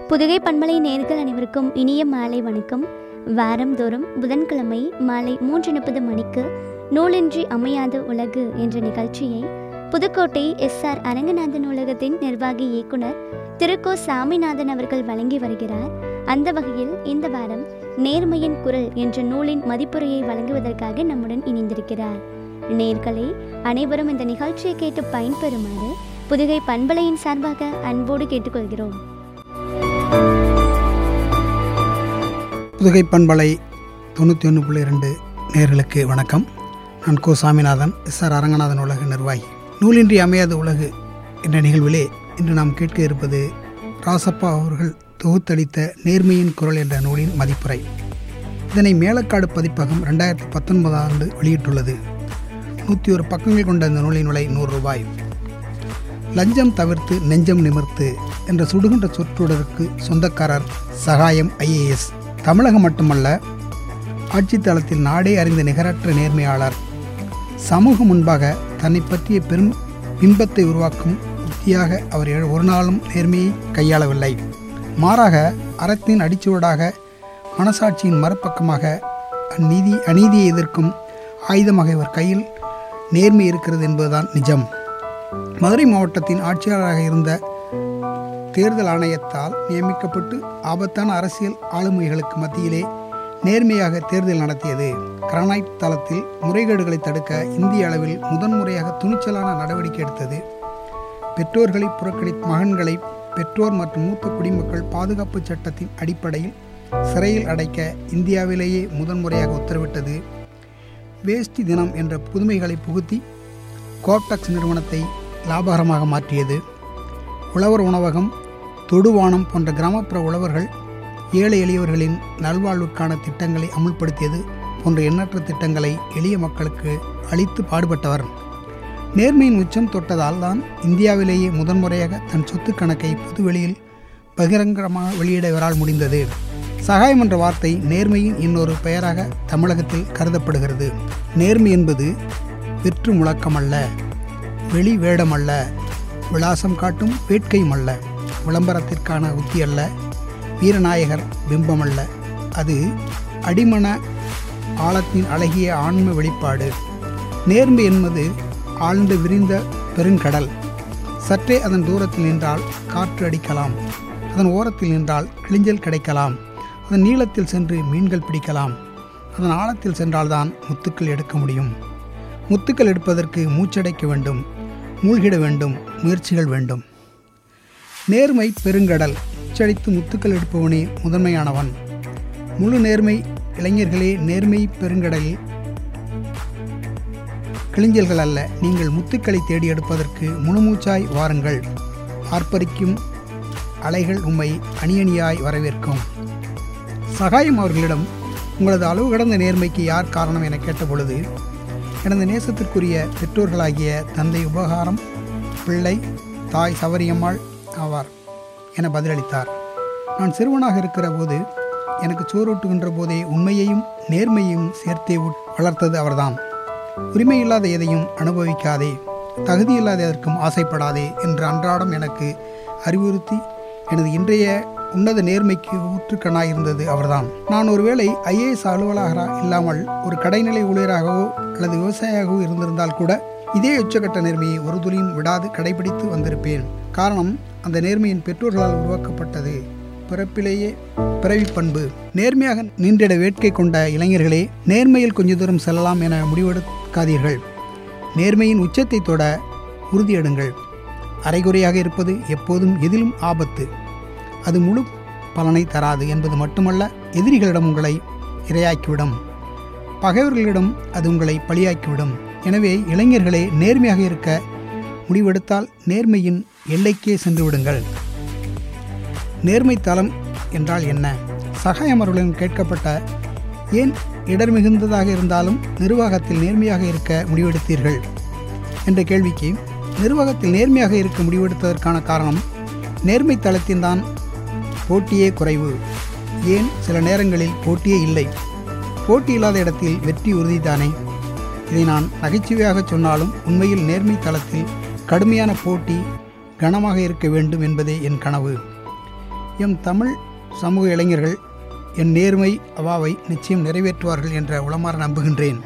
புதுகை பண்பலை நேர்கள் அனைவருக்கும் இனிய மாலை வணக்கம் வாரந்தோறும் புதன்கிழமை மாலை மூன்று முப்பது மணிக்கு நூலின்றி அமையாத உலகு என்ற நிகழ்ச்சியை புதுக்கோட்டை எஸ் ஆர் அரங்கநாதன் நூலகத்தின் நிர்வாகி இயக்குனர் திரு கோ சாமிநாதன் அவர்கள் வழங்கி வருகிறார் அந்த வகையில் இந்த வாரம் நேர்மையின் குரல் என்ற நூலின் மதிப்புரையை வழங்குவதற்காக நம்முடன் இணைந்திருக்கிறார் நேர்களே அனைவரும் இந்த நிகழ்ச்சியை கேட்டு பயன்பெறுமாறு புதுகை பண்பலையின் சார்பாக அன்போடு கேட்டுக்கொள்கிறோம் புதுகை பண்பலை தொண்ணூற்றி ஒன்று புள்ளி ரெண்டு நேர்களுக்கு வணக்கம் நான் கோ சாமிநாதன் எஸ் ஆர் அரங்கநாதன் உலக நிர்வாகி நூலின்றி அமையாத உலகு என்ற நிகழ்விலே இன்று நாம் கேட்க இருப்பது ராசப்பா அவர்கள் தொகுத்தளித்த நேர்மையின் குரல் என்ற நூலின் மதிப்புரை இதனை மேலக்காடு பதிப்பகம் ரெண்டாயிரத்தி பத்தொன்பதாம் ஆண்டு வெளியிட்டுள்ளது நூற்றி ஒரு பக்கங்கள் கொண்ட இந்த நூலின் விலை நூறு ரூபாய் லஞ்சம் தவிர்த்து நெஞ்சம் நிமிர்த்து என்ற சுடுகின்ற சொற்றொடருக்கு சொந்தக்காரர் சகாயம் ஐஏஎஸ் தமிழகம் மட்டுமல்ல ஆட்சித்தளத்தில் நாடே அறிந்த நிகரற்ற நேர்மையாளர் சமூகம் முன்பாக தன்னை பற்றிய பெரும் பிம்பத்தை உருவாக்கும் உத்தியாக அவர் எ- ஒரு நாளும் நேர்மையை கையாளவில்லை மாறாக அறத்தின் அடிச்சுவடாக மனசாட்சியின் மறுபக்கமாக அந்நீதி அநீதியை எதிர்க்கும் ஆயுதமாக இவர் கையில் நேர்மை இருக்கிறது என்பதுதான் நிஜம் மதுரை மாவட்டத்தின் ஆட்சியாளராக இருந்த தேர்தல் ஆணையத்தால் நியமிக்கப்பட்டு ஆபத்தான அரசியல் ஆளுமைகளுக்கு மத்தியிலே நேர்மையாக தேர்தல் நடத்தியது கிரானைட் தளத்தில் முறைகேடுகளை தடுக்க இந்திய அளவில் முதன்முறையாக துணிச்சலான நடவடிக்கை எடுத்தது பெற்றோர்களை புறக்கணி மகன்களை பெற்றோர் மற்றும் மூத்த குடிமக்கள் பாதுகாப்பு சட்டத்தின் அடிப்படையில் சிறையில் அடைக்க இந்தியாவிலேயே முதன்முறையாக உத்தரவிட்டது வேஷ்டி தினம் என்ற புதுமைகளை புகுத்தி கோப்டெக்ஸ் நிறுவனத்தை லாபகரமாக மாற்றியது உழவர் உணவகம் தொடுவானம் போன்ற கிராமப்புற உழவர்கள் ஏழை எளியவர்களின் நல்வாழ்வுக்கான திட்டங்களை அமுல்படுத்தியது போன்ற எண்ணற்ற திட்டங்களை எளிய மக்களுக்கு அளித்து பாடுபட்டவர் நேர்மையின் உச்சம் தொட்டதால் தான் இந்தியாவிலேயே முதன்முறையாக தன் சொத்து கணக்கை பொதுவெளியில் பகிரங்கமாக வெளியிட இவரால் முடிந்தது சகாயம் என்ற வார்த்தை நேர்மையின் இன்னொரு பெயராக தமிழகத்தில் கருதப்படுகிறது நேர்மை என்பது வெற்று முழக்கமல்ல வெளி வேடமல்ல விலாசம் காட்டும் வேட்கையும் அல்ல விளம்பரத்திற்கான உத்தி அல்ல வீரநாயகர் பிம்பமல்ல அது அடிமன ஆழத்தின் அழகிய ஆன்ம வெளிப்பாடு நேர்மை என்பது ஆழ்ந்து விரிந்த பெருங்கடல் சற்றே அதன் தூரத்தில் நின்றால் காற்று அடிக்கலாம் அதன் ஓரத்தில் நின்றால் கிளிஞ்சல் கிடைக்கலாம் அதன் நீளத்தில் சென்று மீன்கள் பிடிக்கலாம் அதன் ஆழத்தில் சென்றால்தான் முத்துக்கள் எடுக்க முடியும் முத்துக்கள் எடுப்பதற்கு மூச்சடைக்க வேண்டும் மூழ்கிட வேண்டும் முயற்சிகள் வேண்டும் நேர்மை பெருங்கடல் உச்சடித்து முத்துக்கள் எடுப்பவனே முதன்மையானவன் முழு நேர்மை இளைஞர்களே நேர்மை பெருங்கடலில் கிளிஞ்சல்கள் அல்ல நீங்கள் முத்துக்களை தேடி எடுப்பதற்கு முழுமூச்சாய் வாருங்கள் ஆர்ப்பரிக்கும் அலைகள் உம்மை அணியணியாய் வரவேற்கும் சகாயம் அவர்களிடம் உங்களது அளவு கடந்த நேர்மைக்கு யார் காரணம் என கேட்டபொழுது எனது நேசத்திற்குரிய பெற்றோர்களாகிய தந்தை உபகாரம் பிள்ளை தாய் சவரியம்மாள் ஆவார் என பதிலளித்தார் நான் சிறுவனாக இருக்கிற போது எனக்கு சோறூட்டுகின்ற போதே உண்மையையும் நேர்மையையும் சேர்த்தே உட்- வளர்த்தது அவர்தான் உரிமையில்லாத எதையும் அனுபவிக்காதே தகுதியில்லாத எதற்கும் ஆசைப்படாதே என்று அன்றாடம் எனக்கு அறிவுறுத்தி எனது இன்றைய உன்னத நேர்மைக்கு ஊற்றுக்கண்ணாயிருந்தது அவர்தான் நான் ஒருவேளை ஐஏஎஸ் அலுவலகராக இல்லாமல் ஒரு கடைநிலை ஊழியராகவோ அல்லது விவசாயியாகவோ இருந்திருந்தால் கூட இதே உச்சக்கட்ட நேர்மையை ஒரு துளியும் விடாது கடைபிடித்து வந்திருப்பேன் காரணம் அந்த நேர்மையின் பெற்றோர்களால் உருவாக்கப்பட்டது பிறப்பிலேயே பிறவிப் பண்பு நேர்மையாக நின்றிட வேட்கை கொண்ட இளைஞர்களே நேர்மையில் கொஞ்ச தூரம் செல்லலாம் என முடிவெடுக்காதீர்கள் நேர்மையின் உச்சத்தை தொட உறுதியெடுங்கள் அரைகுறையாக இருப்பது எப்போதும் எதிலும் ஆபத்து அது முழு பலனை தராது என்பது மட்டுமல்ல எதிரிகளிடம் உங்களை இரையாக்கிவிடும் பகைவர்களிடம் அது உங்களை பழியாக்கிவிடும் எனவே இளைஞர்களே நேர்மையாக இருக்க முடிவெடுத்தால் நேர்மையின் எல்லைக்கே சென்று விடுங்கள் நேர்மை தளம் என்றால் என்ன சகாயம் அவர்களிடம் கேட்கப்பட்ட ஏன் இடர் மிகுந்ததாக இருந்தாலும் நிர்வாகத்தில் நேர்மையாக இருக்க முடிவெடுத்தீர்கள் என்ற கேள்விக்கு நிர்வாகத்தில் நேர்மையாக இருக்க முடிவெடுத்ததற்கான காரணம் நேர்மை தளத்தில்தான் போட்டியே குறைவு ஏன் சில நேரங்களில் போட்டியே இல்லை போட்டி இல்லாத இடத்தில் வெற்றி உறுதிதானே இதை நான் நகைச்சுவையாக சொன்னாலும் உண்மையில் நேர்மை தளத்தில் கடுமையான போட்டி கனமாக இருக்க வேண்டும் என்பதே என் கனவு எம் தமிழ் சமூக இளைஞர்கள் என் நேர்மை அவாவை நிச்சயம் நிறைவேற்றுவார்கள் என்ற உளமாற நம்புகின்றேன்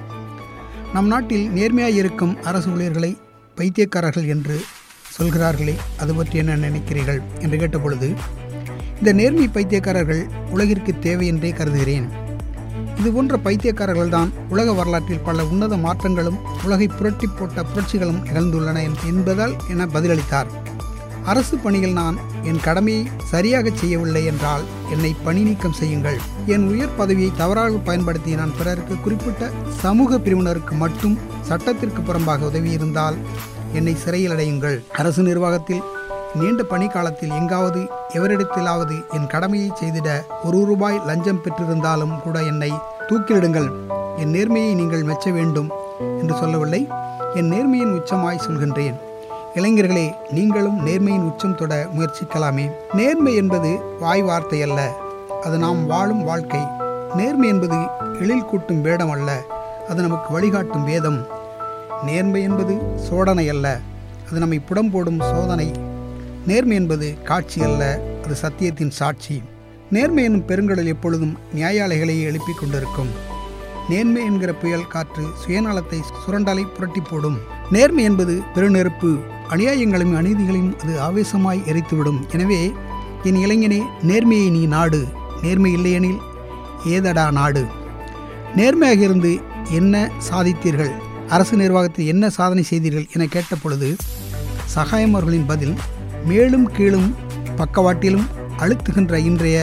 நம் நாட்டில் நேர்மையாய் இருக்கும் அரசு ஊழியர்களை பைத்தியக்காரர்கள் என்று சொல்கிறார்களே அது பற்றி என்ன நினைக்கிறீர்கள் என்று கேட்டபொழுது இந்த நேர்மை பைத்தியக்காரர்கள் உலகிற்கு தேவை என்றே கருதுகிறேன் இது போன்ற பைத்தியக்காரர்கள் தான் உலக வரலாற்றில் பல உன்னத மாற்றங்களும் உலகை புரட்டி போட்ட புரட்சிகளும் நிகழ்ந்துள்ளன என்பதால் என பதிலளித்தார் அரசு பணியில் நான் என் கடமையை சரியாக செய்யவில்லை என்றால் என்னை பணி நீக்கம் செய்யுங்கள் என் உயர் பதவியை தவறாக பயன்படுத்தி நான் பிறருக்கு குறிப்பிட்ட சமூக பிரிவினருக்கு மட்டும் சட்டத்திற்கு புறம்பாக உதவியிருந்தால் என்னை சிறையில் அடையுங்கள் அரசு நிர்வாகத்தில் நீண்ட பணிக்காலத்தில் எங்காவது எவரிடத்திலாவது என் கடமையை செய்திட ஒரு ரூபாய் லஞ்சம் பெற்றிருந்தாலும் கூட என்னை தூக்கிலிடுங்கள் என் நேர்மையை நீங்கள் மெச்ச வேண்டும் என்று சொல்லவில்லை என் நேர்மையின் உச்சமாய் சொல்கின்றேன் இளைஞர்களே நீங்களும் நேர்மையின் உச்சம் தொட முயற்சிக்கலாமே நேர்மை என்பது வாய் வார்த்தை அல்ல அது நாம் வாழும் வாழ்க்கை நேர்மை என்பது எழில் கூட்டும் வேடம் அல்ல அது நமக்கு வழிகாட்டும் வேதம் நேர்மை என்பது சோடனை அல்ல அது நம்மை புடம் போடும் சோதனை நேர்மை என்பது காட்சி அல்ல அது சத்தியத்தின் சாட்சி நேர்மை என்னும் பெருங்கடல் எப்பொழுதும் நியாயாலைகளையே எழுப்பிக் கொண்டிருக்கும் நேர்மை என்கிற புயல் காற்று சுயநலத்தை சுரண்டலை புரட்டி போடும் நேர்மை என்பது பெருநெருப்பு அநியாயங்களையும் அநீதிகளையும் அது ஆவேசமாய் எரித்துவிடும் எனவே என் இளைஞனே நேர்மையை நீ நாடு நேர்மை இல்லையெனில் ஏதடா நாடு நேர்மையாக இருந்து என்ன சாதித்தீர்கள் அரசு நிர்வாகத்தில் என்ன சாதனை செய்தீர்கள் என கேட்ட பொழுது சகாயம் அவர்களின் பதில் மேலும் கீழும் பக்கவாட்டிலும் அழுத்துகின்ற இன்றைய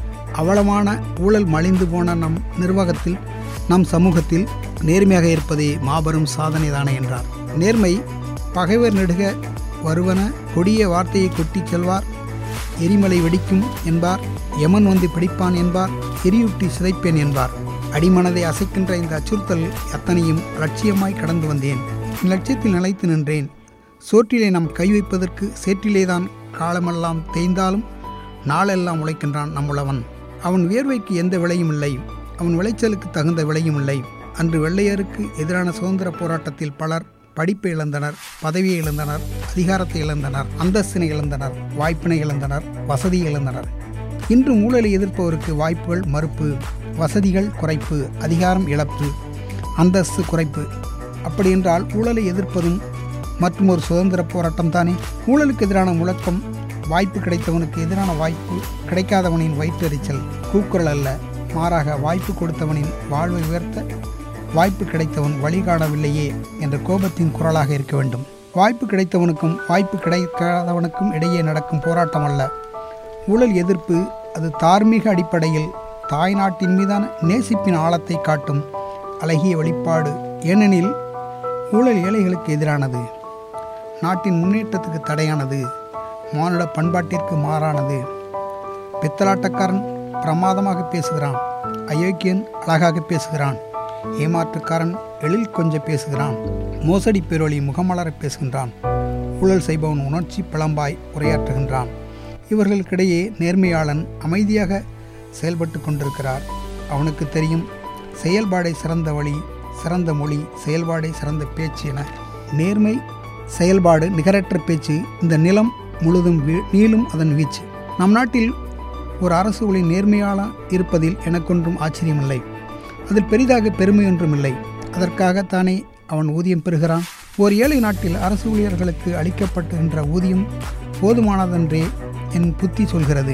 அவலமான ஊழல் மலிந்து போன நம் நிர்வாகத்தில் நம் சமூகத்தில் நேர்மையாக இருப்பதே மாபெரும் சாதனைதானே என்றார் நேர்மை பகைவர் நெடுக வருவன கொடிய வார்த்தையை கொட்டிச் செல்வார் எரிமலை வெடிக்கும் என்பார் யமன் வந்து பிடிப்பான் என்பார் எரியூட்டி சிதைப்பேன் என்பார் அடிமனதை அசைக்கின்ற இந்த அச்சுறுத்தல் அத்தனையும் லட்சியமாய் கடந்து வந்தேன் என் லட்சியத்தில் நிலைத்து நின்றேன் சோற்றிலே நாம் கை வைப்பதற்கு சேற்றிலேதான் காலமெல்லாம் தேய்ந்தாலும் நாளெல்லாம் உழைக்கின்றான் நம்முளவன் அவன் வியர்வைக்கு எந்த விலையும் இல்லை அவன் விளைச்சலுக்கு தகுந்த விலையும் இல்லை அன்று வெள்ளையருக்கு எதிரான சுதந்திர போராட்டத்தில் பலர் படிப்பை இழந்தனர் பதவியை இழந்தனர் அதிகாரத்தை இழந்தனர் அந்தஸ்தினை இழந்தனர் வாய்ப்பினை இழந்தனர் வசதியை இழந்தனர் இன்று ஊழலை எதிர்ப்பவருக்கு வாய்ப்புகள் மறுப்பு வசதிகள் குறைப்பு அதிகாரம் இழப்பு அந்தஸ்து குறைப்பு அப்படியென்றால் ஊழலை எதிர்ப்பதும் மற்றும் ஒரு சுதந்திர போராட்டம் தானே ஊழலுக்கு எதிரான முழக்கம் வாய்ப்பு கிடைத்தவனுக்கு எதிரான வாய்ப்பு கிடைக்காதவனின் வயிற்றெரிச்சல் கூக்குரல் அல்ல மாறாக வாய்ப்பு கொடுத்தவனின் வாழ்வை உயர்த்த வாய்ப்பு கிடைத்தவன் வழிகாணவில்லையே என்ற கோபத்தின் குரலாக இருக்க வேண்டும் வாய்ப்பு கிடைத்தவனுக்கும் வாய்ப்பு கிடைக்காதவனுக்கும் இடையே நடக்கும் போராட்டம் அல்ல ஊழல் எதிர்ப்பு அது தார்மீக அடிப்படையில் தாய் நாட்டின் மீதான நேசிப்பின் ஆழத்தை காட்டும் அழகிய வெளிப்பாடு ஏனெனில் ஊழல் ஏழைகளுக்கு எதிரானது நாட்டின் முன்னேற்றத்துக்கு தடையானது மானுட பண்பாட்டிற்கு மாறானது பித்தலாட்டக்காரன் பிரமாதமாக பேசுகிறான் அயோக்கியன் அழகாக பேசுகிறான் ஏமாற்றுக்காரன் எழில் கொஞ்ச பேசுகிறான் மோசடி பேரொளி முகமலர பேசுகின்றான் ஊழல் செய்பவன் உணர்ச்சி பிளம்பாய் உரையாற்றுகின்றான் இவர்களுக்கிடையே நேர்மையாளன் அமைதியாக செயல்பட்டு கொண்டிருக்கிறார் அவனுக்கு தெரியும் செயல்பாடை சிறந்த வழி சிறந்த மொழி செயல்பாடை சிறந்த பேச்சு என நேர்மை செயல்பாடு நிகரற்ற பேச்சு இந்த நிலம் முழுதும் வீ நீளும் அதன் வீச்சு நம் நாட்டில் ஒரு அரசு ஒளி நேர்மையாள இருப்பதில் எனக்கொன்றும் ஆச்சரியமில்லை அதில் பெரிதாக பெருமை ஒன்றும் இல்லை அதற்காகத்தானே அவன் ஊதியம் பெறுகிறான் ஓர் ஏழை நாட்டில் அரசு ஊழியர்களுக்கு அளிக்கப்படுகின்ற ஊதியம் போதுமானதென்றே என் புத்தி சொல்கிறது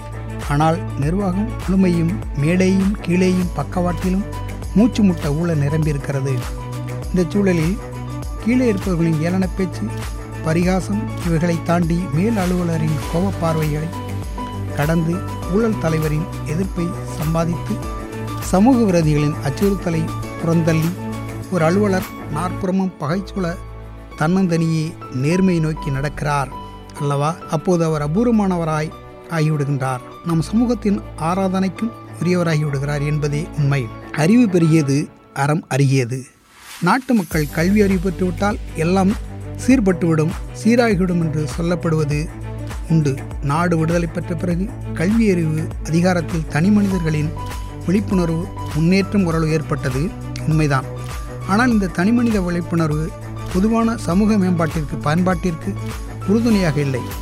ஆனால் நிர்வாகம் முழுமையும் மேலேயும் கீழேயும் பக்கவாட்டிலும் மூச்சு முட்ட ஊழல் நிரம்பியிருக்கிறது இந்த சூழலில் கீழே இருப்பவர்களின் ஏளன பேச்சு பரிகாசம் இவைகளை தாண்டி மேல் அலுவலரின் கோபப் பார்வைகளை கடந்து ஊழல் தலைவரின் எதிர்ப்பை சம்பாதித்து சமூக விரோதிகளின் அச்சுறுத்தலை புறந்தள்ளி ஒரு அலுவலர் நாற்புறமும் பகைச்சூழ தன்னந்தனியே நேர்மையை நோக்கி நடக்கிறார் அல்லவா அப்போது அவர் அபூர்வமானவராய் ஆகிவிடுகின்றார் நம் சமூகத்தின் ஆராதனைக்கும் உரியவராகி விடுகிறார் என்பதே உண்மை அறிவு பெருகியது அறம் அருகியது நாட்டு மக்கள் கல்வி அறிவு பெற்றுவிட்டால் எல்லாம் சீர்பட்டுவிடும் சீராகிவிடும் என்று சொல்லப்படுவது உண்டு நாடு விடுதலை பெற்ற பிறகு கல்வி அறிவு அதிகாரத்தில் தனி மனிதர்களின் விழிப்புணர்வு முன்னேற்றம் ஓரளவு ஏற்பட்டது உண்மைதான் ஆனால் இந்த தனிமனித விழிப்புணர்வு பொதுவான சமூக மேம்பாட்டிற்கு பயன்பாட்டிற்கு உறுதுணையாக இல்லை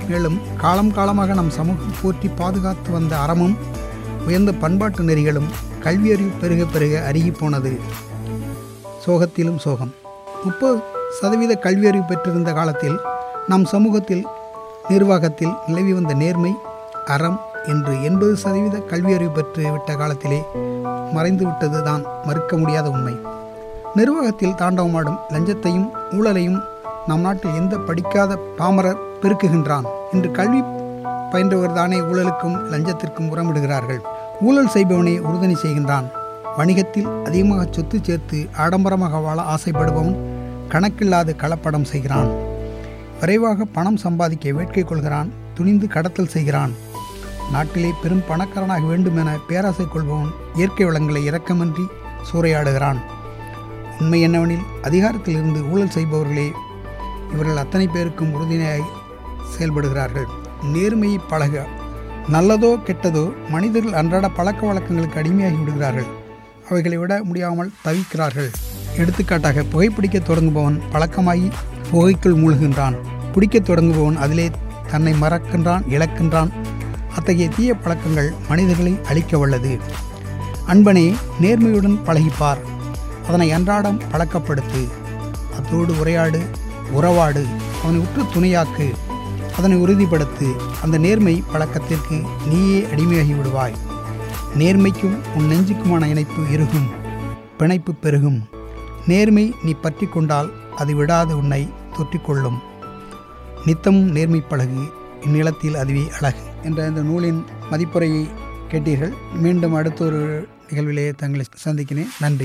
மேலும் காலம் காலமாக நம் சமூகம் போற்றி பாதுகாத்து வந்த அறமும் உயர்ந்த பண்பாட்டு நெறிகளும் கல்வியறிவு பெருக பெருக அருகி போனது சோகத்திலும் சோகம் முப்பது சதவீத கல்வியறிவு பெற்றிருந்த காலத்தில் நம் சமூகத்தில் நிர்வாகத்தில் நிலவி வந்த நேர்மை அறம் என்று எண்பது சதவீத கல்வியறிவு பெற்று விட்ட காலத்திலே மறைந்து விட்டது தான் மறுக்க முடியாத உண்மை நிர்வாகத்தில் தாண்டவமாடும் லஞ்சத்தையும் ஊழலையும் நம் நாட்டில் எந்த படிக்காத பாமரர் பெருக்குகின்றான் இன்று கல்வி பயின்றவர் தானே ஊழலுக்கும் லஞ்சத்திற்கும் உரமிடுகிறார்கள் ஊழல் செய்பவனே உறுதுணை செய்கின்றான் வணிகத்தில் அதிகமாக சொத்து சேர்த்து ஆடம்பரமாக வாழ ஆசைப்படுபவன் கணக்கில்லாத கலப்படம் செய்கிறான் விரைவாக பணம் சம்பாதிக்க வேட்கை கொள்கிறான் துணிந்து கடத்தல் செய்கிறான் நாட்டிலே பெரும் பணக்காரனாக வேண்டுமென பேராசை கொள்பவன் இயற்கை வளங்களை இரக்கமின்றி சூறையாடுகிறான் உண்மை என்னவெனில் அதிகாரத்தில் இருந்து ஊழல் செய்பவர்களே இவர்கள் அத்தனை பேருக்கும் உறுதுணையாய் செயல்படுகிறார்கள் நேர்மையை பழக நல்லதோ கெட்டதோ மனிதர்கள் அன்றாட பழக்க வழக்கங்களுக்கு அடிமையாகி விடுகிறார்கள் அவைகளை விட முடியாமல் தவிக்கிறார்கள் எடுத்துக்காட்டாக புகைப்பிடிக்க தொடங்குபவன் பழக்கமாகி புகைக்குள் மூழ்கின்றான் பிடிக்கத் தொடங்குபவன் அதிலே தன்னை மறக்கின்றான் இழக்கின்றான் அத்தகைய தீய பழக்கங்கள் மனிதர்களை அழிக்க வல்லது அன்பனே நேர்மையுடன் பழகிப்பார் அதனை அன்றாடம் பழக்கப்படுத்து அதோடு உரையாடு உறவாடு அவனை உற்று துணையாக்கு அதனை உறுதிப்படுத்து அந்த நேர்மை பழக்கத்திற்கு நீயே அடிமையாகி விடுவாய் நேர்மைக்கும் உன் நெஞ்சுக்குமான இணைப்பு இருக்கும் பிணைப்பு பெருகும் நேர்மை நீ பற்றி கொண்டால் அது விடாது உன்னை தொற்றிக்கொள்ளும் நித்தமும் நேர்மை பழகு இந்நிலத்தில் அதுவே அழகு என்ற இந்த நூலின் மதிப்புரையை கேட்டீர்கள் மீண்டும் அடுத்த ஒரு நிகழ்விலே தங்களை சந்திக்கிறேன் நன்றி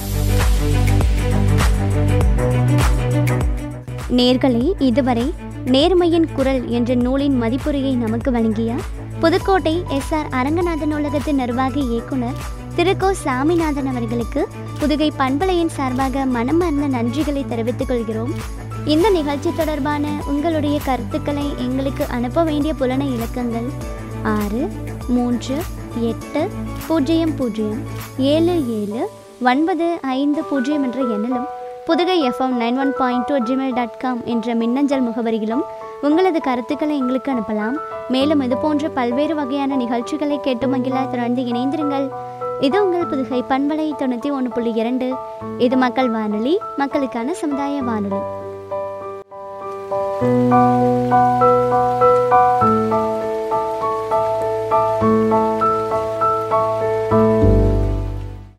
நேர்களே இதுவரை நேர்மையின் குரல் என்ற நூலின் மதிப்புரையை நமக்கு வழங்கிய புதுக்கோட்டை எஸ் ஆர் அரங்கநாதன் நூலகத்தின் நிர்வாக இயக்குனர் திரு கோ சாமிநாதன் அவர்களுக்கு புதுகை பண்பலையின் சார்பாக மனமார்ந்த நன்றிகளை தெரிவித்துக் கொள்கிறோம் இந்த நிகழ்ச்சி தொடர்பான உங்களுடைய கருத்துக்களை எங்களுக்கு அனுப்ப வேண்டிய புலன இலக்கங்கள் ஆறு மூன்று எட்டு பூஜ்ஜியம் பூஜ்ஜியம் ஏழு ஏழு ஒன்பது ஐந்து பூஜ்ஜியம் என்ற எண்ணிலும் Pudukai FM nine one point two Gmail dot com என்ற மின்னஞ்சல் முகவரியிலும் உங்களது கருத்துக்களை எங்களுக்கு அனுப்பலாம் மேலும் இது போன்ற பல்வேறு வகையான நிகழ்ச்சிகளை கேட்டு மகிழ தொடர்ந்து இணைந்திருங்கள் இது உங்கள் புதுகை பண்பலை தொண்ணூற்றி ஒன்று புள்ளி இரண்டு இது மக்கள் வானொலி மக்களுக்கான சமுதாய வானொலி